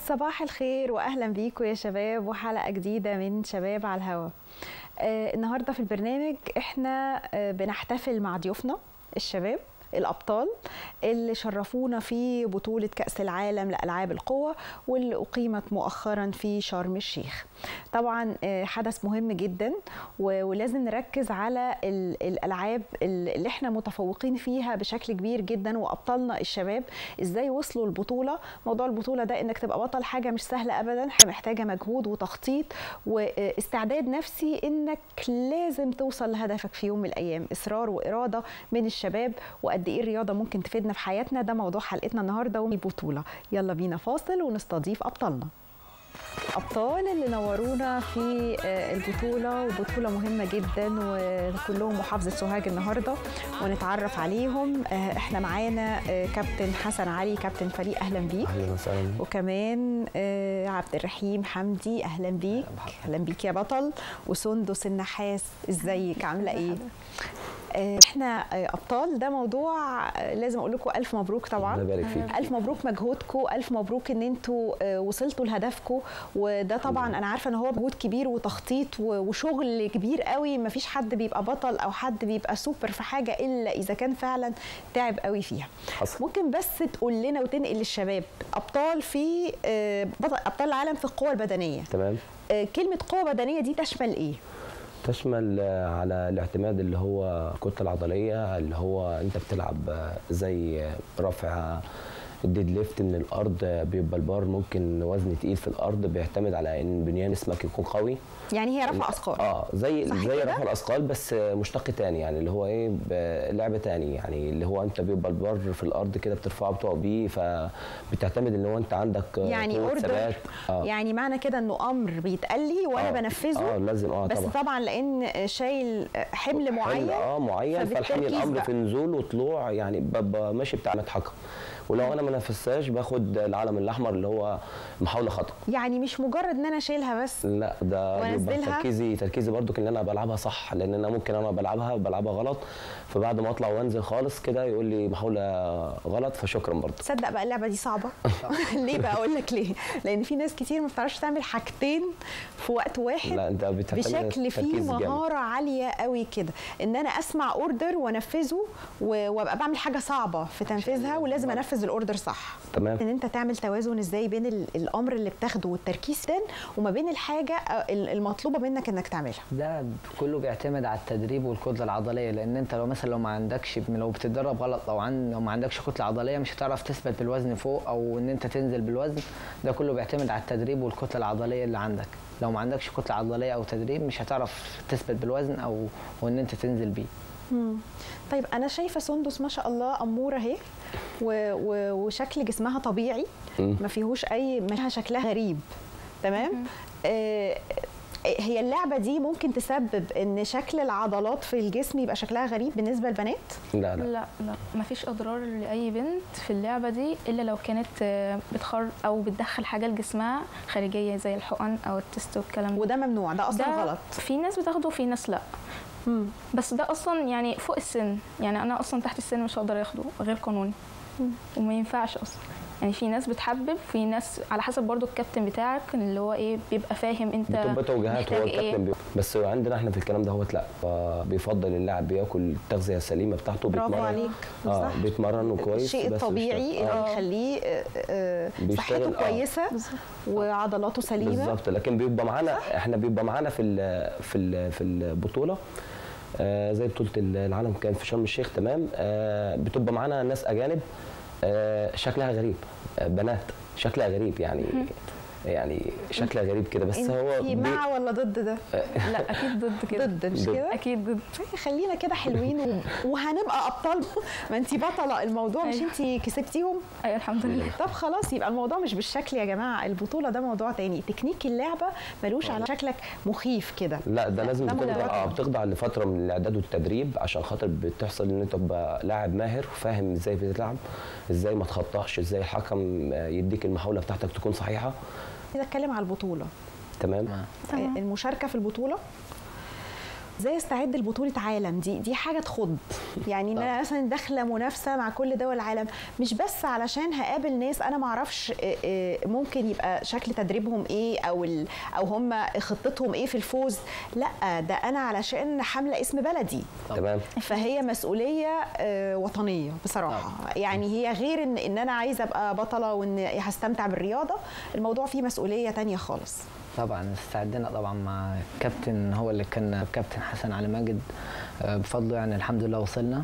صباح الخير واهلا بيكم يا شباب وحلقه جديده من شباب على الهوا آه النهارده في البرنامج احنا آه بنحتفل مع ضيوفنا الشباب الابطال اللي شرفونا في بطوله كاس العالم لالعاب القوى واللي اقيمت مؤخرا في شرم الشيخ طبعا حدث مهم جدا ولازم نركز على الالعاب اللي احنا متفوقين فيها بشكل كبير جدا وابطالنا الشباب ازاي وصلوا البطوله موضوع البطوله ده انك تبقى بطل حاجه مش سهله ابدا محتاجه مجهود وتخطيط واستعداد نفسي انك لازم توصل لهدفك في يوم من الايام اصرار واراده من الشباب وقد ايه الرياضه ممكن تفيدنا في حياتنا ده موضوع حلقتنا النهارده والبطوله يلا بينا فاصل ونستضيف ابطالنا الابطال اللي نورونا في البطوله وبطوله مهمه جدا وكلهم محافظه سوهاج النهارده ونتعرف عليهم احنا معانا كابتن حسن علي كابتن فريق اهلا بيك اهلا وسهلا وكمان عبد الرحيم حمدي اهلا بيك اهلا بيك يا بطل وسندس النحاس ازيك عامله ايه احنا ابطال ده موضوع لازم اقول لكم الف مبروك طبعا الله يبارك فيك الف مبروك مجهودكم الف مبروك ان انتوا وصلتوا لهدفكم وده طبعا انا عارفه ان هو مجهود كبير وتخطيط وشغل كبير قوي ما فيش حد بيبقى بطل او حد بيبقى سوبر في حاجه الا اذا كان فعلا تعب قوي فيها حصل. ممكن بس تقول لنا وتنقل للشباب ابطال في بطل ابطال العالم في القوه البدنيه تمام كلمه قوه بدنيه دي تشمل ايه تشمل على الاعتماد اللي هو الكتله العضليه اللي هو انت بتلعب زي رفع الديد ليفت من الارض بيبقى البار ممكن وزن تقيل في الارض بيعتمد على ان بنيان اسمك يكون قوي يعني هي رفع اثقال اه زي صح زي كده؟ رفع الاثقال بس مشتق تاني يعني اللي هو ايه لعبه تاني يعني اللي هو انت بيبقى البار في الارض كده بترفعه بتقع بيه فبتعتمد ان هو انت عندك يعني قوة اوردر ثبات. آه. يعني معنى كده انه امر بيتقال لي وانا آه. بنفذه اه لازم اه بس طبعا طبعا لان شايل حمل معين حمل اه معين فالحمل فبالتركيز الامر بقى. في نزول وطلوع يعني ببقى ماشي بتاع متحكم ولو انا ما نفذتهاش باخد العلم الاحمر اللي هو محاوله خطا يعني مش مجرد ان انا اشيلها بس لا ده بيبقى وأنزلها؟ تركيزي تركيزي برضو ان انا بلعبها صح لان انا ممكن انا بلعبها بلعبها غلط فبعد ما اطلع وانزل خالص كده يقول لي محاوله غلط فشكرا برضو تصدق بقى اللعبه دي صعبه ليه بقى اقول لك ليه لان في ناس كتير ما بتعرفش تعمل حاجتين في وقت واحد لا انت بتعتمد بشكل فيه تركيز جامد. مهاره عاليه قوي كده ان انا اسمع اوردر وانفذه و- وابقى بعمل حاجه صعبه في تنفيذها ولازم انفذ الاوردر صح تمام ان انت تعمل توازن ازاي بين ال- الامر اللي بتاخده والتركيز ده وما بين الحاجه ال- المطلوبه منك انك تعملها ده كله بيعتمد على التدريب والكتله العضليه لان انت لو مثلا لو ما عندكش لو بتتدرب غلط لو عن لو ما عندكش كتله عضليه مش هتعرف تثبت بالوزن فوق او ان انت تنزل بالوزن ده كله بيعتمد على التدريب والكتله العضليه اللي عندك لو ما عندكش كتله عضليه او تدريب مش هتعرف تثبت بالوزن او وان انت تنزل بيه مم. طيب انا شايفه سندس ما شاء الله اموره اهي و- و- وشكل جسمها طبيعي مم. ما فيهوش اي منها شكلها غريب تمام آه هي اللعبه دي ممكن تسبب ان شكل العضلات في الجسم يبقى شكلها غريب بالنسبه للبنات لا لا لا لا مفيش اضرار لاي بنت في اللعبه دي الا لو كانت آه، بتخر او بتدخل حاجه لجسمها خارجيه زي الحقن او التست والكلام ده وده ممنوع ده اصلا ده غلط في ناس بتاخده وفي ناس لا مم. بس ده اصلا يعني فوق السن يعني انا اصلا تحت السن مش هقدر اخده غير قانوني وما ينفعش اصلا يعني في ناس بتحبب في ناس على حسب برضو الكابتن بتاعك اللي هو ايه بيبقى فاهم انت بتبقى توجيهات محتاج هو ايه الكابتن بي... بس عندنا احنا في الكلام ده هو لا بيفضل اللاعب بياكل التغذيه السليمه بتاعته برافو بيتمرن عليك اه صح بيتمرن كويس الشيء بس الطبيعي بيشتغل. اللي آه. يخليه آه، آه، بيشتغل، صحته آه. كويسه وعضلاته سليمه بالظبط لكن بيبقى معانا احنا بيبقى معانا في ال في ال في البطوله آه زي بطوله العالم كان في شرم الشيخ تمام آه بتبقى معانا ناس اجانب آه شكلها غريب آه بنات شكلها غريب يعني يعني شكلها غريب كده بس هو انت بي- مع ولا ضد ده لا اكيد ضد كده ضد مش ضد. كده اكيد ضد خلينا كده حلوين و... وهنبقى ابطال ما انت بطله الموضوع مش أيوة. انت كسبتيهم ايوه الحمد لله طب خلاص يبقى الموضوع مش بالشكل يا جماعه البطوله ده موضوع تاني تكنيك اللعبه ملوش على شكلك مخيف كده لا ده لازم ده بتخضع موضوع اه تاني. بتخضع لفتره من الاعداد والتدريب عشان خاطر بتحصل ان انت تبقى لاعب ماهر وفاهم ازاي بتلعب ازاي ما تخطاش ازاي الحكم آه، يديك المحاوله بتاعتك تكون صحيحه عايزه اتكلم على البطوله تمام تمام. المشاركه في البطوله ازاي استعد لبطوله عالم دي دي حاجه تخض يعني ان انا مثلا داخله منافسه مع كل دول العالم مش بس علشان هقابل ناس انا ما اعرفش آه، آه، ممكن يبقى شكل تدريبهم ايه او ال- او هم خطتهم ايه في الفوز لا ده انا علشان حامله اسم بلدي تمام فهي مسؤوليه آه، وطنيه بصراحه يعني هي غير ان ان انا عايزه ابقى بطله وان هستمتع بالرياضه الموضوع فيه مسؤوليه تانية خالص طبعا استعدنا طبعا مع كابتن هو اللي كان كابتن حسن علي ماجد آه، بفضله يعني الحمد لله وصلنا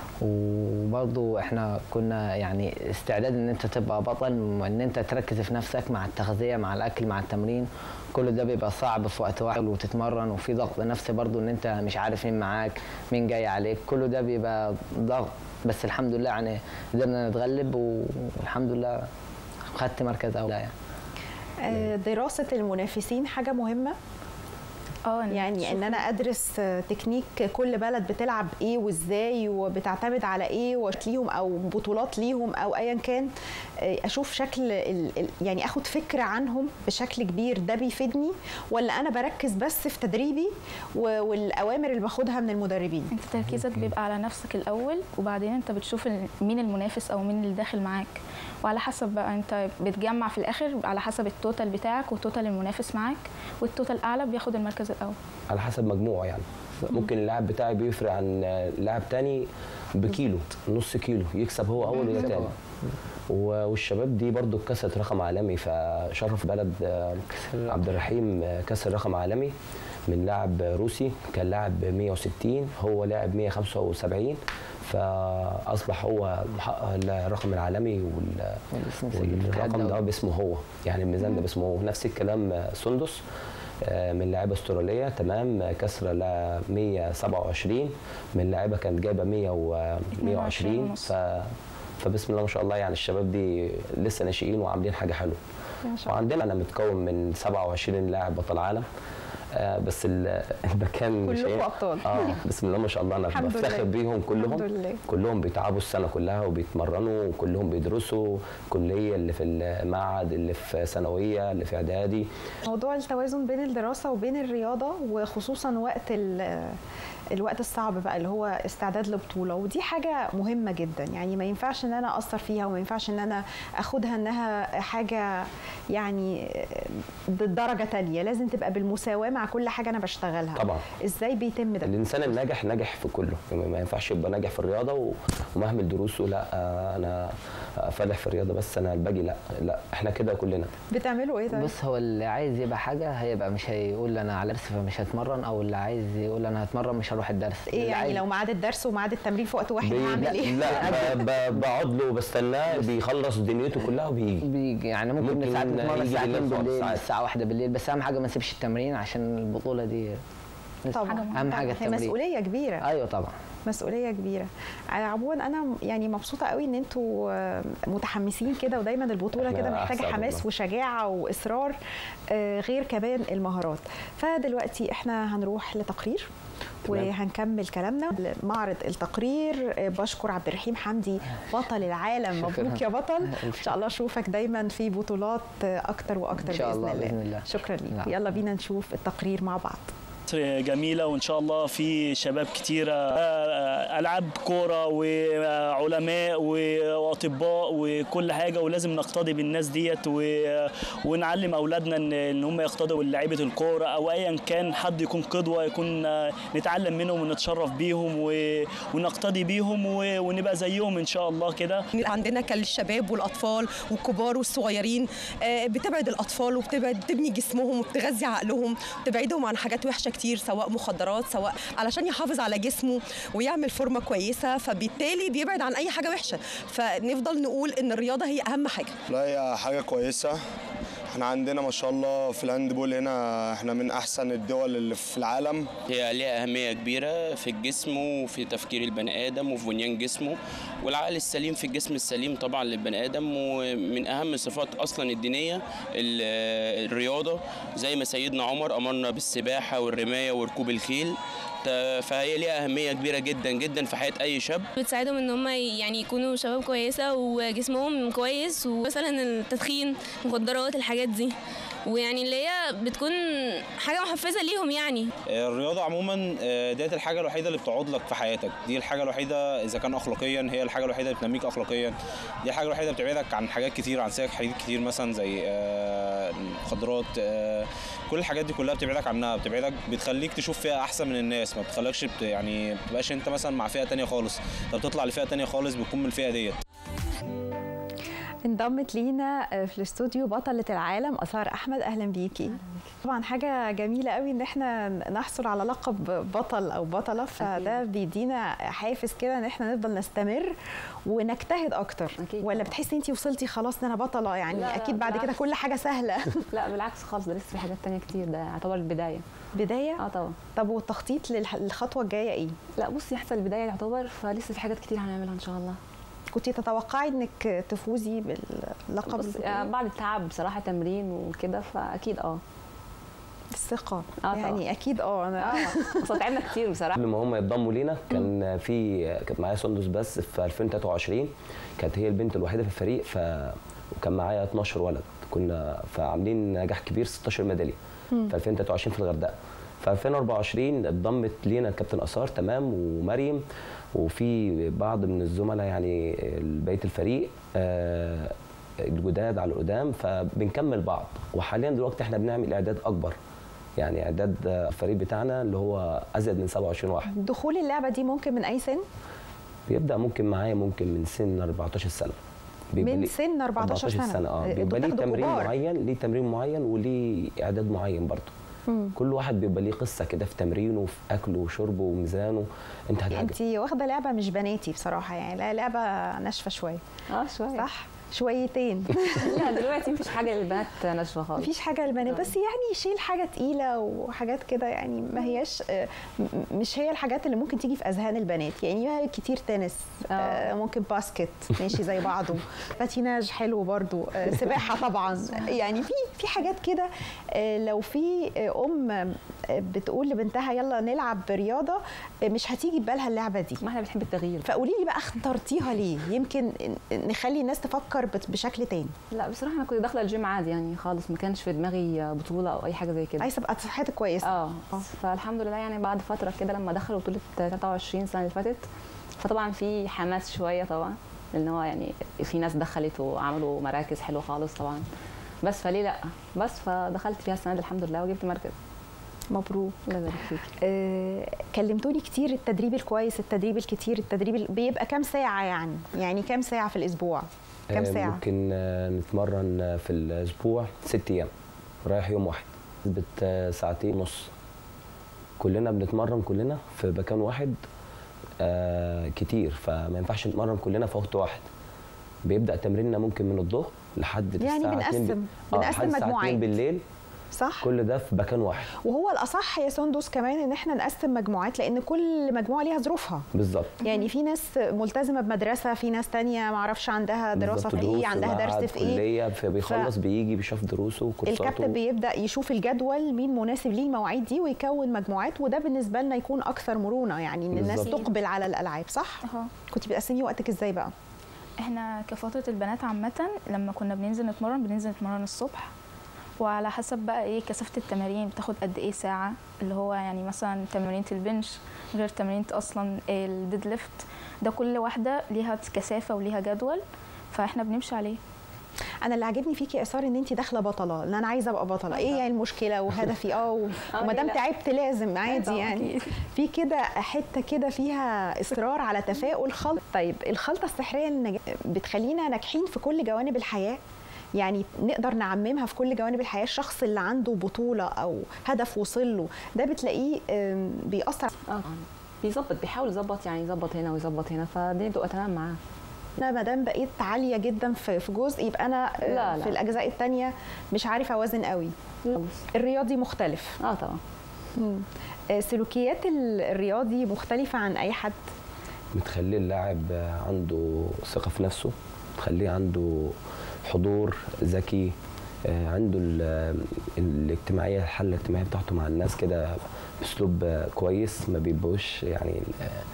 وبرضه احنا كنا يعني استعداد ان انت تبقى بطل وان انت تركز في نفسك مع التغذيه مع الاكل مع التمرين كل ده بيبقى صعب في وقت واحد وتتمرن وفي ضغط نفسي برضه ان انت مش عارف مين معاك مين جاي عليك كل ده بيبقى ضغط بس الحمد لله يعني قدرنا نتغلب والحمد لله خدت مركز اول يعني آه، دراسه المنافسين حاجه مهمه اه يعني ان انا ادرس آه، تكنيك كل بلد بتلعب ايه وازاي وبتعتمد على ايه وشكليهم او بطولات ليهم او ايا كان آه، اشوف شكل ال- ال- يعني اخد فكره عنهم بشكل كبير ده بيفيدني ولا انا بركز بس في تدريبي و- والاوامر اللي باخدها من المدربين انت تركيزك بيبقى على نفسك الاول وبعدين انت بتشوف ال- مين المنافس او مين اللي داخل معاك وعلى حسب بقى انت بتجمع في الاخر على حسب التوتال بتاعك وتوتال المنافس معاك والتوتال الاعلى بياخد المركز الاول على حسب مجموعه يعني ممكن اللاعب بتاعي بيفرق عن لاعب تاني بكيلو نص كيلو يكسب هو اول وده تاني و- والشباب دي برضو كسرت رقم عالمي فشرف بلد آه، عبد الرحيم آه، كسر رقم عالمي من لاعب روسي كان لاعب 160 هو لاعب 175 فاصبح هو محقق الرقم العالمي وال والاسم سجل في والرقم ده الدوري. باسمه هو يعني الميزان ده باسمه هو نفس الكلام آه، سندس آه، من لاعيبه استراليه تمام آه، كسره ل 127 من لاعيبه كانت جايبه 100 و 120 ونص. ف فبسم الله ما شاء الله يعني الشباب دي لسه ناشئين وعاملين حاجه حلوه ما شاء الله وعندنا انا متكون من 27 لاعب بطل عالم آه بس ال- المكان مش كلكم إيه؟ أبطال. اه بسم الله ما شاء الله انا الحمد بفتخر لله. بيهم كلهم الحمد لله. كلهم بيتعبوا السنه كلها وبيتمرنوا وكلهم بيدرسوا كليه اللي في المعهد اللي في ثانويه اللي في اعدادي موضوع التوازن بين الدراسه وبين الرياضه وخصوصا وقت ال- الوقت الصعب بقى اللي هو استعداد لبطوله ودي حاجه مهمه جدا يعني ما ينفعش ان انا اثر فيها وما ينفعش ان انا اخدها انها حاجه يعني بالدرجه تانية لازم تبقى بالمساواه مع كل حاجه انا بشتغلها طبعا. ازاي بيتم ده الانسان الناجح ناجح في كله يعني ما ينفعش يبقى ناجح في الرياضه و- ومهمل دروسه لا آه، انا فالح في الرياضه بس انا الباقي لا لا احنا كده كلنا بتعملوا ايه طيب بص هو اللي عايز يبقى حاجه هيبقى مش هيقول انا على درس فمش هتمرن او اللي عايز يقول انا هتمرن مش هروح الدرس ايه اللي يعني عايز- لو ميعاد الدرس وميعاد التمرين في وقت واحد بي- هعمل لا, ايه لا ب- ب- بقعد له وبستناه بيخلص دنيته كلها وبيجي بيجي يعني ممكن, ممكن ساعات نتمرن يجي ساعتين بالليل خالص بالليل ساعات. الساعه واحدة بالليل بس اهم حاجه ما نسيبش التمرين عشان البطوله دي طبعا اهم حاجه هي التمرين مسؤوليه كبيره ايوه طبعا مسؤوليه كبيره على عموما انا يعني مبسوطه قوي ان انتوا آه، متحمسين كده ودايما البطوله إحنا كده محتاجه أحسن حماس والله. وشجاعه واصرار آه، غير كمان المهارات فدلوقتي احنا هنروح لتقرير تمام. وهنكمل كلامنا معرض التقرير آه، بشكر عبد الرحيم حمدي بطل العالم شكراً. مبروك يا بطل ان شاء الله اشوفك دايما في بطولات آه، اكتر واكتر إن شاء باذن الله، الله, بإذن الله. شكرا ليك نعم. يلا بينا نشوف التقرير مع بعض مصر جميلة وإن شاء الله في شباب كتيرة آه، ألعاب كورة وعلماء وأطباء وكل حاجة ولازم نقتدي بالناس ديت و- ونعلم أولادنا إن إن هم يقتدوا بلعيبة الكورة أو أيا كان حد يكون قدوة يكون آه، نتعلم منهم ونتشرف بيهم و- ونقتدي بيهم و- ونبقى زيهم إن شاء الله كده عندنا كالشباب والاطفال والكبار والصغيرين آه، بتبعد الاطفال وبتبعد تبني جسمهم وبتغذي عقلهم وبتبعدهم عن حاجات وحشه كتير سواء مخدرات سواء علشان يحافظ على جسمه ويعمل فورمه كويسه فبالتالي بيبعد عن اي حاجه وحشه فنفضل نقول ان الرياضه هي اهم حاجه لا هي حاجة كويسة احنا عندنا ما شاء الله في الهاند بول هنا احنا من احسن الدول اللي في العالم هي ليها أهمية كبيرة في الجسم وفي تفكير البني آدم وفي بنيان جسمه والعقل السليم في الجسم السليم طبعا للبني آدم ومن أهم صفات أصلا الدينية ال- الرياضة زي ما سيدنا عمر أمرنا بالسباحة والرماية وركوب الخيل ت- فهي ليها أهمية كبيرة جدا جدا في حياة أي شاب بتساعدهم ان هم يعني يكونوا شباب كويسه وجسمهم كويس ومثلا التدخين مخدرات الحاجات دي ويعني اللي هي بتكون حاجه محفزه ليهم يعني الرياضة عموما آه، ديت الحاجة الوحيدة اللي بتقعد لك في حياتك دي الحاجة الوحيدة إذا كان أخلاقيا هي الحاجة الوحيدة اللي بتنميك أخلاقيا دي الحاجة الوحيدة اللي بتبعدك عن حاجات كتير عن سكك حديد كتير مثلا زي آه، المخدرات آه، كل الحاجات دي كلها بتبعدك عنها بتبعدك بتخليك تشوف فيها أحسن من الناس ما بتخليكش بت يعني ما بتبقاش أنت مثلا مع فئة تانية خالص أنت بتطلع لفئة تانية خالص بتكون من الفئة ديت انضمت لينا في الاستوديو بطلة العالم أثار أحمد أهلا بيكي طبعا حاجة جميلة قوي إن احنا نحصل على لقب بطل أو بطلة فده بيدينا حافز كده إن احنا نفضل نستمر ونجتهد أكتر أكيد ولا طبعاً. بتحسي أنتي وصلتي خلاص إن أنا بطلة يعني لا، لا، أكيد بعد كده بالعكس. كل حاجة سهلة لا بالعكس خالص ده لسه في حاجات تانية كتير ده يعتبر البداية بداية اه طبعا طب والتخطيط للح- للخطوة الجاية إيه؟ لا بصي احسن البداية يعتبر فلسه في حاجات كتير هنعملها ان شاء الله كنتي تتوقعي إنك تفوزي باللقب بص آه، بعد التعب بصراحة تمرين وكده فاكيد اه الثقة آه، يعني طبعاً. أكيد أه أنا اه اصل تعبنا كتير بصراحة قبل ما هم يتضموا لينا كان في كانت معايا سندس بس في 2023 كانت هي البنت الوحيده في الفريق ف وكان معايا 12 ولد كنا فعاملين نجاح كبير 16 ميداليه في 2023 في الغردقه في 2024 اتضمت لينا كابتن اثار تمام ومريم وفي بعض من الزملاء يعني بقيه الفريق آه، الجداد على القدام فبنكمل بعض وحاليا دلوقتي احنا بنعمل اعداد اكبر يعني اعداد الفريق بتاعنا اللي هو ازيد من 27 واحد دخول اللعبة دي ممكن من أي سن؟ بيبدا ممكن معايا ممكن من سن 14 سنه بيبقى من ليه- سن 14 سنة. سنه اه انتوا بيبقى ليه بتاخدوا تمرين كبار. معين ليه تمرين معين وليه اعداد معين برضه مم. كل واحد بيبقى ليه قصه كده في تمرينه وفي اكله وشربه وميزانه انت هتعجب انت واخده لعبه مش بناتي بصراحه يعني لا لعبه ناشفه شويه اه شوية صح شويتين لا دلوقتي مفيش حاجة للبنات ناشفة خالص مفيش حاجه للبنات بس يعني يشيل حاجه تقيله وحاجات كده يعني ما هياش آه، م- مش هي الحاجات اللي ممكن تيجي في اذهان البنات يعني ما كتير تنس آه. آه، ممكن باسكت ماشي زي بعضه باتيناج حلو برضو آه، سباحه طبعا يعني في في حاجات كده آه، لو في آه، ام آه، بتقول لبنتها يلا نلعب رياضه آه، مش هتيجي ببالها اللعبه دي ما احنا بنحب التغيير فقولي لي بقى اخترتيها ليه يمكن نخلي الناس تفكر بت- بشكل تاني لا بصراحة انا كنت داخلة الجيم عادي يعني خالص ما كانش في دماغي بطولة او اي حاجة زي كده عايزه ابقى صحتك كويسه اه فالحمد لله يعني بعد فتره كده لما دخلوا بطوله 23 سنه اللي فاتت فطبعا في حماس شويه طبعا لان هو يعني في ناس دخلت وعملوا مراكز حلوه خالص طبعا بس فليه لا بس فدخلت فيها السنه دي الحمد لله وجبت مركز مبروك الله يبارك فيك آه، كلمتوني كتير التدريب الكويس التدريب الكتير التدريب ال- بيبقى كام ساعه يعني يعني كام ساعه في الاسبوع كام آه، ساعه ممكن آه، نتمرن آه، في الاسبوع ست ايام رايح يوم واحد نسبة آه، ساعتين ونص كلنا بنتمرن كلنا في مكان واحد آه كتير فما ينفعش نتمرن كلنا في وقت واحد بيبدا تمريننا ممكن من الظهر لحد يعني الساعه 2 بنقسم- آه، بنقسم لحد الساعة 2 مجموعات. بالليل صح كل ده في مكان واحد وهو الاصح يا سندس كمان ان احنا نقسم مجموعات لان كل مجموعه ليها ظروفها بالظبط يعني في ناس ملتزمه بمدرسه في ناس تانية ما اعرفش عندها دراسه بالظبط، في ايه دروس عندها ومعهد، درس في ايه كليه فبيخلص بيجي بيشوف دروسه وكورساته الكابتن بيبدا يشوف الجدول مين مناسب ليه المواعيد دي ويكون مجموعات وده بالنسبه لنا يكون اكثر مرونه يعني ان الناس بالظبط. تقبل على الالعاب صح اهو كنت بتقسمي وقتك ازاي بقى احنا كفترة البنات عامة لما كنا بننزل نتمرن بننزل نتمرن الصبح وعلى حسب بقى ايه كثافة التمارين بتاخد قد ايه ساعة اللي هو يعني مثلا تمرينة البنش غير تمرينة اصلا الديد ليفت ده كل واحدة ليها كثافة وليها جدول فاحنا بنمشي عليه انا اللي عاجبني فيكي يا اثار ان انت داخله بطله ان انا عايزه ابقى بطله ايه يعني المشكله وهدفي اه و- آه، وما دام لا. تعبت لازم عادي طبعاً، يعني أكيد. في كده حته كده فيها اصرار على تفاؤل خلط طيب الخلطه السحريه اللي نج- بتخلينا ناجحين في كل جوانب الحياه يعني نقدر نعممها في كل جوانب الحياه الشخص اللي عنده بطوله او هدف وصل له ده بتلاقيه آم، بيأثر اه بيظبط بيحاول يظبط يعني يظبط هنا ويظبط هنا فالدنيا بتبقى تمام معاه انا ما دام بقيت عاليه جدا في في جزء يبقى انا آه، لا، لا. في الاجزاء الثانيه مش عارفه اوازن قوي الرياضي مختلف اه طبعا آه، سلوكيات ال- الرياضي مختلفه عن اي حد بتخلي اللاعب عنده ثقة في نفسه بتخليه عنده حضور ذكي آه، عنده ال- الاجتماعية الحالة الاجتماعية بتاعته مع الناس كده بأسلوب كويس ما بيبقوش يعني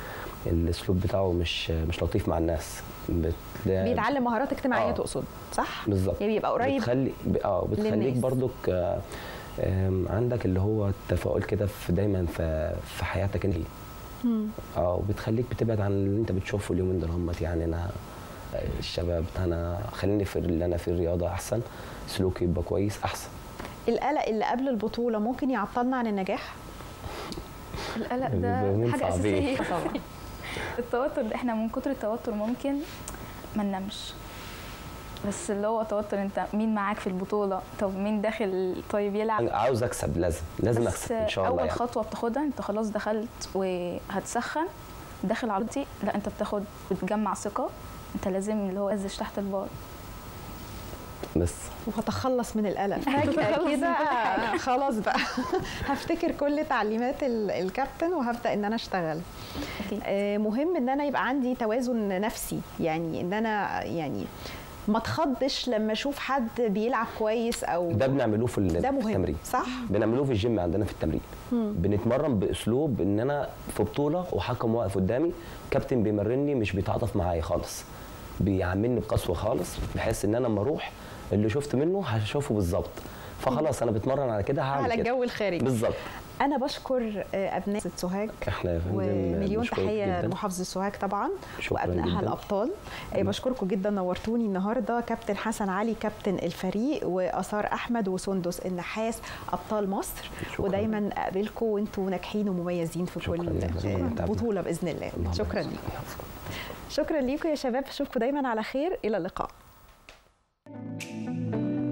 الاسلوب بتاعه مش مش لطيف مع الناس بتلاقي- بيتعلم مهارات اجتماعيه آه. تقصد صح بالظبط يعني بيبقى قريب بتخلي ب- اه بتخليك للناس. برضك آه، آم، عندك اللي هو التفاؤل كده في دايما في في حياتك انت مم. اه وبتخليك بتبعد عن اللي انت بتشوفه اليومين دول همت يعني انا آه، الشباب انا خليني في اللي انا في الرياضه احسن سلوكي يبقى كويس احسن القلق اللي قبل البطوله ممكن يعطلنا عن النجاح القلق بيبقى ده يومين حاجه صعبين. اساسيه طبعا التوتر ده احنا من كتر التوتر ممكن ما ننامش بس اللي هو توتر انت مين معاك في البطوله طب مين داخل طيب يلعب أنا عاوز اكسب لازم لازم بس اكسب ان شاء الله اول يعني. خطوه بتاخدها انت خلاص دخلت وهتسخن داخل على دي لا انت بتاخد بتجمع ثقه انت لازم اللي هو ازش تحت البار بس وهتخلص من القلق هتخلص فجاه من كده كل حاجة. خلاص بقى هفتكر كل تعليمات ال- الكابتن وهبدا ان انا اشتغل أكيد. آه، مهم ان انا يبقى عندي توازن نفسي يعني ان انا يعني ما اتخضش لما اشوف حد بيلعب كويس او ده بنعملوه في, ال- ده في مهم التمرين صح بنعملوه في الجيم عندنا في التمرين بنتمرن باسلوب ان انا في بطوله وحكم واقف قدامي كابتن بيمرني مش بيتعاطف معايا خالص بيعاملني بقسوه خالص بحيث ان انا لما اروح اللي شفت منه هشوفه بالظبط فخلاص انا بتمرن على كده هعمل على كده الجو الخارجي بالظبط انا بشكر آه، ابناء سوهاج احنا يا فندم ومليون بنشكرك تحيه جداً. لمحافظه سوهاج طبعا شكراً وابنائها جداً. الابطال آه، بشكركم جدا نورتوني النهارده كابتن حسن علي كابتن الفريق واثار احمد وسندس النحاس ابطال مصر شكراً. ودايما اقابلكم وانتم ناجحين ومميزين في شكراً كل جداً. آه، تعبنا. بطوله باذن الله اللهم شكرا صل لكم على سيدنا محمد. شكرا لكم يا شباب اشوفكم دايما على خير الى اللقاء